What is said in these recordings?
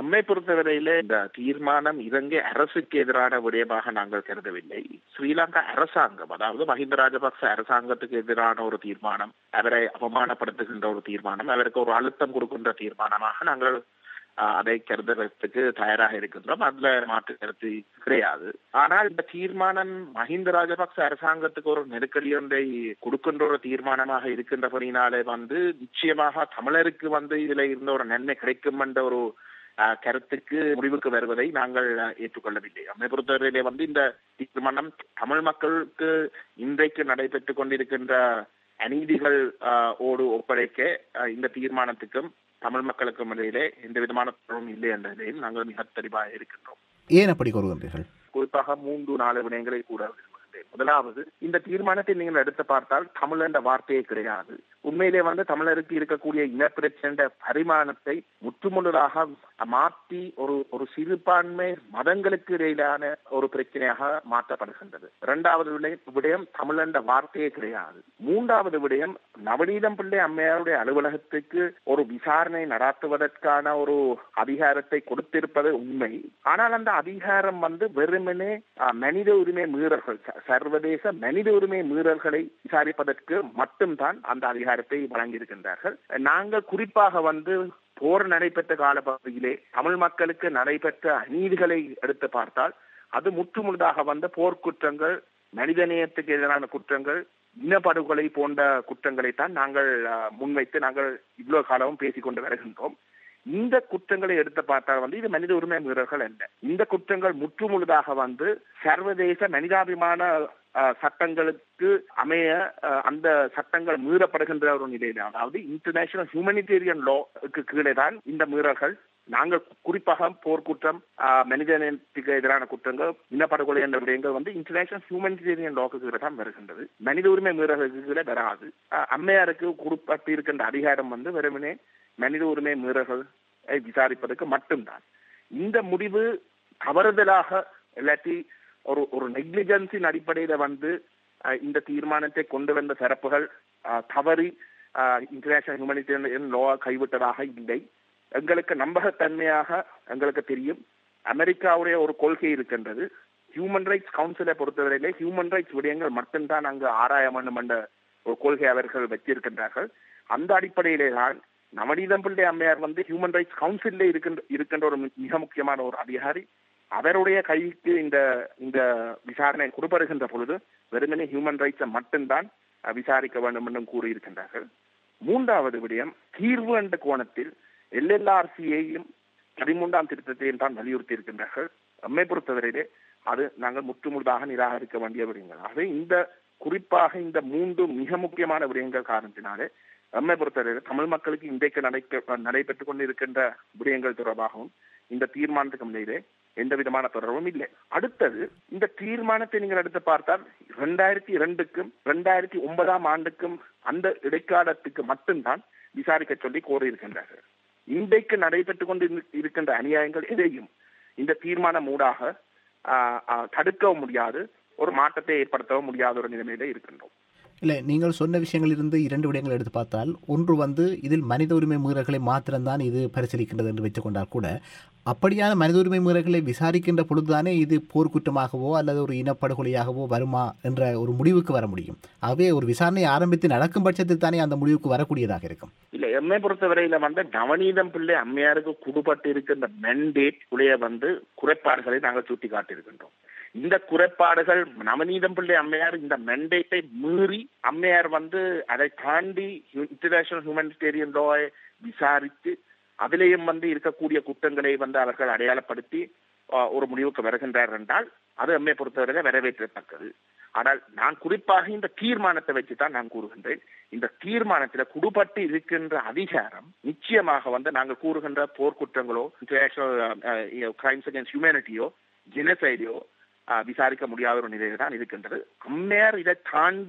நம்மை பொறுத்தவரையில இந்த தீர்மானம் இலங்கை அரசுக்கு எதிரான விடயமாக நாங்கள் கருதவில்லை ஸ்ரீலங்கா அரசாங்கம் அதாவது மஹிந்த ராஜபக்ச அரசாங்கத்துக்கு எதிரான ஒரு தீர்மானம் அவரை அவமானப்படுத்துகின்ற ஒரு தீர்மானம் அவருக்கு ஒரு அழுத்தம் கொடுக்கின்ற தீர்மானமாக நாங்கள் ஆஹ், அதை கருதுறதுக்கு தயாராக இருக்கின்றோம் அதுல மாற்று கருத்து கிடையாது ஆனால் இந்த தீர்மானம் மஹிந்த ராஜபக்ச அரசாங்கத்துக்கு ஒரு நெருக்கடி ஒன்றை கொடுக்கின்ற ஒரு தீர்மானமாக இருக்கின்றபடினாலே வந்து நிச்சயமாக தமிழருக்கு வந்து இதுல இருந்த ஒரு நன்மை கிடைக்கும் என்ற ஒரு ஆஹ், கருத்துக்கு முடிவுக்கு வருவதை நாங்கள் ஆஹ், ஏற்றுக்கொள்ளவில்லை நம்மை பொறுத்தவரையிலே வந்து இந்த தீர்மானம் தமிழ் மக்களுக்கு இன்றைக்கு நடைபெற்றுக் கொண்டிருக்கின்ற அநீதிகள் ஆஹ், ஓடு ஒப்படைக்க ஆஹ், இந்த தீர்மானத்துக்கும் தமிழ் மக்களுக்கும் இடையிலே எந்த விதமான தொடர்பும் இல்லை என்ற நிலையில் நாங்கள் மிக தெளிவாக இருக்கின்றோம் ஏன் அப்படி கூறுகின்றீர்கள் குறிப்பாக மூன்று நாலு விடயங்களை கூற விரும்புகின்றேன் முதலாவது இந்த தீர்மானத்தை நீங்கள் எடுத்து பார்த்தால் தமிழ் என்ற வார்த்தையே கிடையாது உண்மையிலே வந்து தமிழருக்கு இருக்கக்கூடிய இனப்பிரச்சனை பரிமாணத்தை முற்றுமுழுதாக மாற்றி ஒரு ஒரு சிறுபான்மை மதங்களுக்கு இடையிலான ஒரு பிரச்சனையாக மாற்றப்படுகின்றது இரண்டாவது விடயம் விடயம் தமிழ் என்ற வார்த்தையே கிடையாது மூன்றாவது விடயம் நவநீதம் பிள்ளை அம்மையாருடைய அலுவலகத்துக்கு ஒரு விசாரணை நடத்துவதற்கான ஒரு அதிகாரத்தை கொடுத்திருப்பது உண்மை ஆனால் அந்த அதிகாரம் வந்து வெறுமனே அஹ், மனித உரிமை மீறல்கள் ச- சர்வதேச மனித உரிமை மீறல்களை விசாரிப்பதற்கு மட்டும்தான் அந்த அதிகாரத்தை வழங்கியிருக்கின்றார்கள் நாங்கள் குறிப்பாக வந்து போர் நடைபெற்ற காலப்பகுதியிலே தமிழ் மக்களுக்கு நடைபெற்ற அநீதிகளை எடுத்து பார்த்தால் அது முற்றுமுழுதாக வந்த போர்க்குற்றங்கள் மனிதநேயத்துக்கு எதிரான குற்றங்கள் இனப்படுகொலை போன்ற குற்றங்களைத்தான் நாங்கள் அஹ், முன்வைத்து நாங்கள் இவ்வளவு காலமும் பேசிக்கொண்டு வருகின்றோம் இந்த குற்றங்களை எடுத்து பார்த்தால் வந்து இது மனித உரிமை மீறல்கள் அல்ல இந்த குற்றங்கள் முற்றுமுழுதாக வந்து சர்வதேச மனிதாபிமான அஹ், சட்டங்களுக்கு அமைய அஹ், அந்த சட்டங்கள் மீறப்படுகின்ற ஒரு நிலையில அதாவது இன்டர்நேஷனல் ஹியூமனிடேரியன் லாக்கு கீழே தான் இந்த மீறல்கள் நாங்கள் குறிப்பாக போர்க்குற்றம் ஆஹ், மனிதநேயத்துக்கு எதிரான குற்றங்கள் இனப்படுகொலை என்ற விடயங்கள் வந்து இன்டர்நேஷனல் ஹியூமனிடேரியன் லாக்கு கீழே தான் வருகின்றது மனித உரிமை மீறல்களுக்கு கீழே வராது ஆஹ், அம்மையாருக்கு கொடுப்பட்டு இருக்கின்ற அதிகாரம் வந்து வெறுமனே மனித உரிமை மீறல்களை விசாரிப்பதற்கு மட்டும்தான் இந்த முடிவு தவறுதலாக இல்லாட்டி ஒரு ஒரு நெக்லிஜென்ஸின் அடிப்படையில வந்து அஹ், இந்த தீர்மானத்தை கொண்டு வந்த தரப்புகள் அஹ், தவறி இன்டர்நேஷனல் ஹியூமனிடேரியன் லோ கைவிட்டதாக இல்லை எங்களுக்கு நம்பகத்தன்மையாக எங்களுக்கு தெரியும் அமெரிக்காவுடைய ஒரு கொள்கை இருக்கின்றது ஹியூமன் ரைட்ஸ் கவுன்சிலை பொறுத்தவரையிலே ஹியூமன் ரைட்ஸ் விடயங்கள் மட்டும்தான் அங்கு ஆராய வேண்டும் என்ற ஒரு கொள்கை அவர்கள் வச்சிருக்கின்றார்கள் அந்த அடிப்படையிலே தான் நவநீதம் பிள்ளை அம்மையார் வந்து ஹியூமன் ரைட்ஸ் கவுன்சிலே இருக்கின்ற இருக்கின்ற ஒரு மி- மிக முக்கியமான ஒரு அதிகாரி அவருடைய கைக்கு இந்த இந்த விசாரணை கொடுப்படுகின்ற பொழுது வெறுமனே ஹியூமன் ரைட்ஸை மட்டும்தான் அஹ், விசாரிக்க வேண்டும் என்றும் கூறியிருக்கின்றார்கள் மூன்றாவது விடயம் தீர்வு என்ற கோணத்தில் எல்எல்ஆர்சியையும் பதிமூன்றாம் திருத்தத்தையும் தான் வலியுறுத்தி இருக்கின்றார்கள் நம்மை பொறுத்தவரையிலே அது நாங்கள் முற்றுமுழுதாக நிராகரிக்க வேண்டிய விடயங்கள் ஆகவே இந்த குறிப்பாக இந்த மூன்று மிக முக்கியமான விடயங்கள் காரணத்தினாலே நம்மை பொறுத்தவரையிலே தமிழ் மக்களுக்கு இன்றைக்கு நடைபெ நடைபெற்றுக் கொண்டிருக்கின்ற விடயங்கள் தொடர்பாகவும் இந்த தீர்மானத்துக்கு முன்னிலே எந்த விதமான தொடர்பும் இல்லை அடுத்தது இந்த தீர்மானத்தை நீங்கள் எடுத்து பார்த்தால் இரண்டாயிரத்தி இரண்டுக்கும் இரண்டாயிரத்தி ஒன்பதாம் ஆண்டுக்கும் அந்த இடைக்காலத்துக்கு மட்டும்தான் விசாரிக்க சொல்லி கோரியிருக்கின்றார்கள் இன்றைக்கு நடைபெற்றுக் கொண்டு இரு- இருக்கின்ற அநியாயங்கள் எதையும் இந்த தீர்மானம் ஊடாக ஆஹ், ஆஹ், தடுக்கவும் முடியாது ஒரு மாற்றத்தை ஏற்படுத்தவும் முடியாத ஒரு நிலைமையில இருக்கின்றோம் இல்லை நீங்கள் சொன்ன விஷயங்களிலிருந்து இரண்டு விடயங்கள் எடுத்து பார்த்தால் ஒன்று வந்து இதில் மனித உரிமை மீறல்களை மாத்திரம்தான் இது பரிசீலிக்கின்றது என்று வைத்துக்கொண்டால் கூட அப்படியான மனித உரிமை மீறல்களை விசாரிக்கின்ற பொழுதுதானே இது போர்க்குற்றமாகவோ அல்லது ஒரு இனப்படுகொலையாகவோ வருமா என்ற ஒரு முடிவுக்கு வர முடியும் ஆகவே ஒரு விசாரணை ஆரம்பித்து நடக்கும் பட்சத்தில் தானே அந்த முடிவுக்கு வரக்கூடியதாக இருக்கும் இல்ல எம்மை பொறுத்தவரையில வந்து நவநீதம் பிள்ளை அம்மையாருக்கு குடுபட்டு இருக்கின்ற மெண்டேட் உடைய வந்து குறைபாடுகளை நாங்கள் சுட்டி காட்டியிருக்கின்றோம் இந்த குறைபாடுகள் நவநீதம் பிள்ளை அம்மையார் இந்த மெண்டேட்டை மீறி அம்மையார் வந்து அதை தாண்டி இன்டர்நேஷனல் ஹியூமனிடேரியன் லாவை விசாரித்து அதிலேயும் வந்து இருக்கக்கூடிய குற்றங்களை வந்து அவர்கள் அடையாளப்படுத்தி ஆஹ், ஒரு முடிவுக்கு வருகின்றார் என்றால் அது எம்மை பொறுத்தவரையில வரவேற்றத்தக்கது ஆனால் நான் குறிப்பாக இந்த தீர்மானத்தை வச்சுதான் நான் கூறுகின்றேன் இந்த தீர்மானத்துல குடுபட்டு இருக்கின்ற அதிகாரம் நிச்சயமாக வந்து நாங்கள் கூறுகின்ற போர்க்குற்றங்களோ இன்டர்நேஷனல் கிரைம்ஸ் அகேன்ஸ்ட் ஹியூமனிட்டியோ ஜெனசைடியோ விசாரிக்க முடியாத ஒரு நிலையில தான் இருக்கின்றது அம்மையார் இதை தாண்டி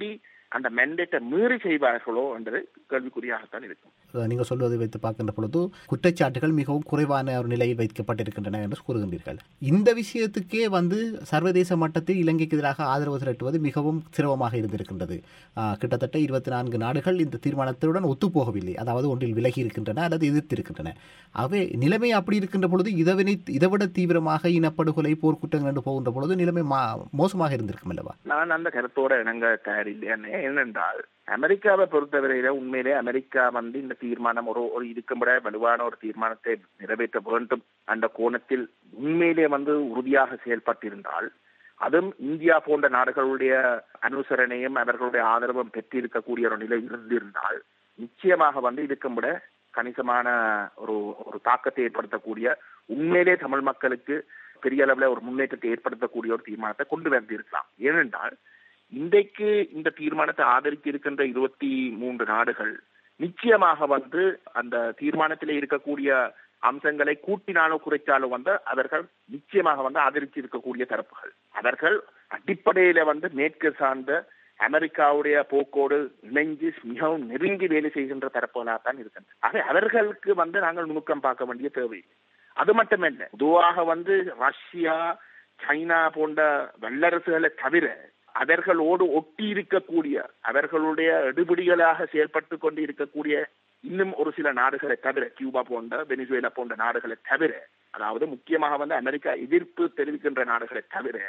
அந்த மெண்டேட்டை மீறி செய்வார்களோ என்றது கேள்விக்குறியாகத்தான் இருக்கும் அஹ் நீங்க சொல்வதை வைத்து பார்க்கின்ற பொழுது குற்றச்சாட்டுகள் மிகவும் குறைவான ஒரு நிலையில் வைக்கப்பட்டிருக்கின்றன என்று கூறுகின்றீர்கள் இந்த விஷயத்துக்கே வந்து சர்வதேச மட்டத்தில் இலங்கைக்கு எதிராக ஆதரவு திரட்டுவது மிகவும் சிரமமாக இருந்திருக்கின்றது ஆஹ் கிட்டத்தட்ட இருபத்தி நான்கு நாடுகள் இந்த தீர்மானத்துடன் ஒத்துப்போகவில்லை அதாவது ஒன்றில் விலகி இருக்கின்றன அல்லது எதிர்த்திருக்கின்றன அவை நிலைமை அப்படி இருக்கின்ற பொழுது இதவினை இதைவிட தீவிரமாக இனப்படுகொலை போர்க்குற்றங்கள் என்று போகின்ற பொழுது நிலைமை மா- மோசமாக இருந்திருக்கும் அல்லவா நான் அந்த கருத்தோட இணங்க தயாரில்லை ஏனென்றால் அமெரிக்காவை பொறுத்தவரையில உண்மையிலே அமெரிக்கா வந்து இந்த தீர்மானம் ஒரு ஒரு இருக்கும்பட வலுவான ஒரு தீர்மானத்தை நிறைவேற்ற வேண்டும் அந்த கோணத்தில் உண்மையிலே வந்து உறுதியாக செயல்பட்டிருந்தால் அதுவும் இந்தியா போன்ற நாடுகளுடைய அனுசரணையும் அவர்களுடைய ஆதரவும் பெற்றிருக்கக்கூடிய ஒரு நிலை இருந்திருந்தால் நிச்சயமாக வந்து இதுக்கும் விட கணிசமான ஒரு ஒரு தாக்கத்தை ஏற்படுத்தக்கூடிய உண்மையிலே தமிழ் மக்களுக்கு பெரிய அளவுல ஒரு முன்னேற்றத்தை ஏற்படுத்தக்கூடிய ஒரு தீர்மானத்தை கொண்டு வந்திருக்கலாம் ஏனென்றால் இன்றைக்கு இந்த தீர்மானத்தை ஆதரிக்க இருக்கின்ற இருபத்தி மூன்று நாடுகள் நிச்சயமாக வந்து அந்த தீர்மானத்திலே இருக்கக்கூடிய அம்சங்களை கூட்டினாலோ குறைச்சாலோ வந்து அவர்கள் நிச்சயமாக வந்து ஆதரித்து இருக்கக்கூடிய தரப்புகள் அவர்கள் அடிப்படையில வந்து மேற்கு சார்ந்த அமெரிக்காவுடைய போக்கோடு இணைஞ்சு மிகவும் நெருங்கி வேலை செய்கின்ற தரப்புகளாக தான் இருக்கின்றன ஆக அவர்களுக்கு வந்து நாங்கள் நுணுக்கம் பார்க்க வேண்டிய தேவை அது மட்டுமல்ல பொதுவாக வந்து ரஷ்யா சைனா போன்ற வல்லரசுகளை தவிர அவர்களோடு ஒட்டி இருக்கக்கூடிய அவர்களுடைய எடுபிடிகளாக செயல்பட்டு கொண்டு இருக்கக்கூடிய இன்னும் ஒரு சில நாடுகளை தவிர கியூபா போன்ற வெனிசுவேலா போன்ற நாடுகளை தவிர அதாவது முக்கியமாக வந்து அமெரிக்கா எதிர்ப்பு தெரிவிக்கின்ற நாடுகளை தவிர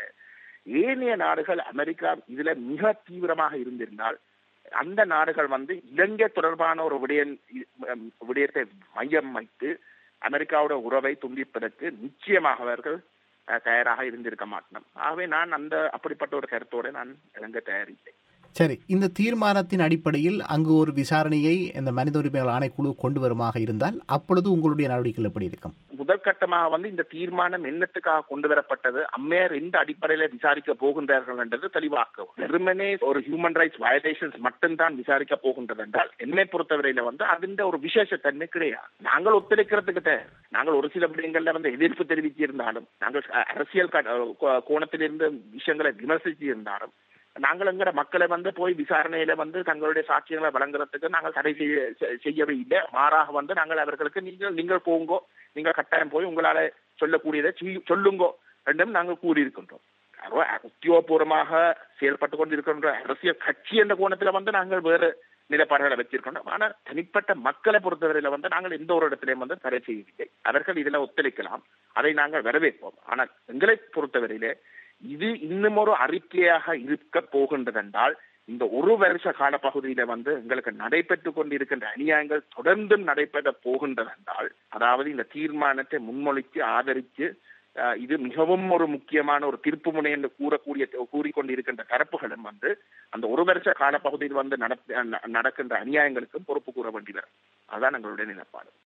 ஏனைய நாடுகள் அமெரிக்கா இதுல மிக தீவிரமாக இருந்திருந்தால் அந்த நாடுகள் வந்து இலங்கை தொடர்பான ஒரு விடயம் விடயத்தை மையம் வைத்து அமெரிக்காவோட உறவை துண்டிப்பதற்கு நிச்சயமாக அவர்கள் அஹ், தயாராக இருந்திருக்க மாட்டோம் ஆகவே நான் அந்த அப்படிப்பட்ட ஒரு கருத்தோட நான் இலங்கை தயாரித்தேன் சரி இந்த தீர்மானத்தின் அடிப்படையில் அங்கு ஒரு விசாரணையை இந்த மனித உரிமைகள் ஆணைக்குழு கொண்டு வருமாக இருந்தால் அப்பொழுது உங்களுடைய நடவடிக்கைகள் எப்படி இருக்கும் முதல் கட்டமாக வந்து இந்த தீர்மானம் என்னத்துக்காக கொண்டு வரப்பட்டது அம்மையார் எந்த அடிப்படையில விசாரிக்க போகின்றார்கள் என்றது தெளிவாக்கவும் வெறுமனே ஒரு ஹியூமன் ரைட்ஸ் வயலேஷன்ஸ் மட்டும்தான் விசாரிக்க போகின்றது என்றால் என்னை பொறுத்தவரையில வந்து அதிண்ட ஒரு விசேஷத்தன்மை கிடையாது நாங்கள் ஒத்துழைக்கிறதுக்கு தயார் நாங்கள் ஒரு சில விடயங்கள்ல வந்து எதிர்ப்பு தெரிவித்து இருந்தாலும் நாங்கள் அ- அரசியல் க- கோ- கோணத்திலிருந்து விஷயங்களை விமர்சித்து இருந்தாலும் நாங்கள் எங்கிற மக்களை வந்து போய் விசாரணையில வந்து தங்களுடைய சாட்சியங்களை வழங்குறதுக்கு நாங்கள் தடை செய்ய செ- செய்யவே இல்லை மாறாக வந்து நாங்கள் அவர்களுக்கு நீங்கள் நீங்கள் போங்கோ நீங்கள் கட்டாயம் போய் உங்களால சொல்லக்கூடியதை செய்யு- சொல்லுங்கோ என்றும் நாங்கள் கூறியிருக்கின்றோம் அரோ- உத்தியோகபூர்வமாக செயல்பட்டு கொண்டிருக்கின்ற அரசியல் கட்சி என்ற கோணத்துல வந்து நாங்கள் வேறு நிலைப்பாடுகளை வச்சிருக்கோம் ஆனா தனிப்பட்ட மக்களை பொறுத்தவரையில வந்து நாங்கள் எந்த ஒரு இடத்திலையும் வந்து தடை செய்யவில்லை அவர்கள் இதுல ஒத்துழைக்கலாம் அதை நாங்கள் வரவேற்போம் ஆனால் எங்களை பொறுத்தவரையிலே இது இன்னும் ஒரு அறிக்கையாக இருக்க போகின்றதென்றால் இந்த ஒரு வருஷ கால பகுதியில வந்து எங்களுக்கு நடைபெற்றுக் கொண்டிருக்கின்ற அநியாயங்கள் தொடர்ந்தும் நடைபெற போகின்றதென்றால் அதாவது இந்த தீர்மானத்தை முன்மொழித்து ஆதரித்து அஹ், இது மிகவும் ஒரு முக்கியமான ஒரு திருப்பு முனை என்று கூறக்கூடிய கூறிக்கொண்டிருக்கின்ற தரப்புகளும் வந்து அந்த ஒரு வருஷ கால பகுதியில் வந்து நடத்த- நடக்கின்ற அநியாயங்களுக்கும் பொறுப்பு கூற வேண்டி வரும் அதுதான் எங்களுடைய நிலப்பாடு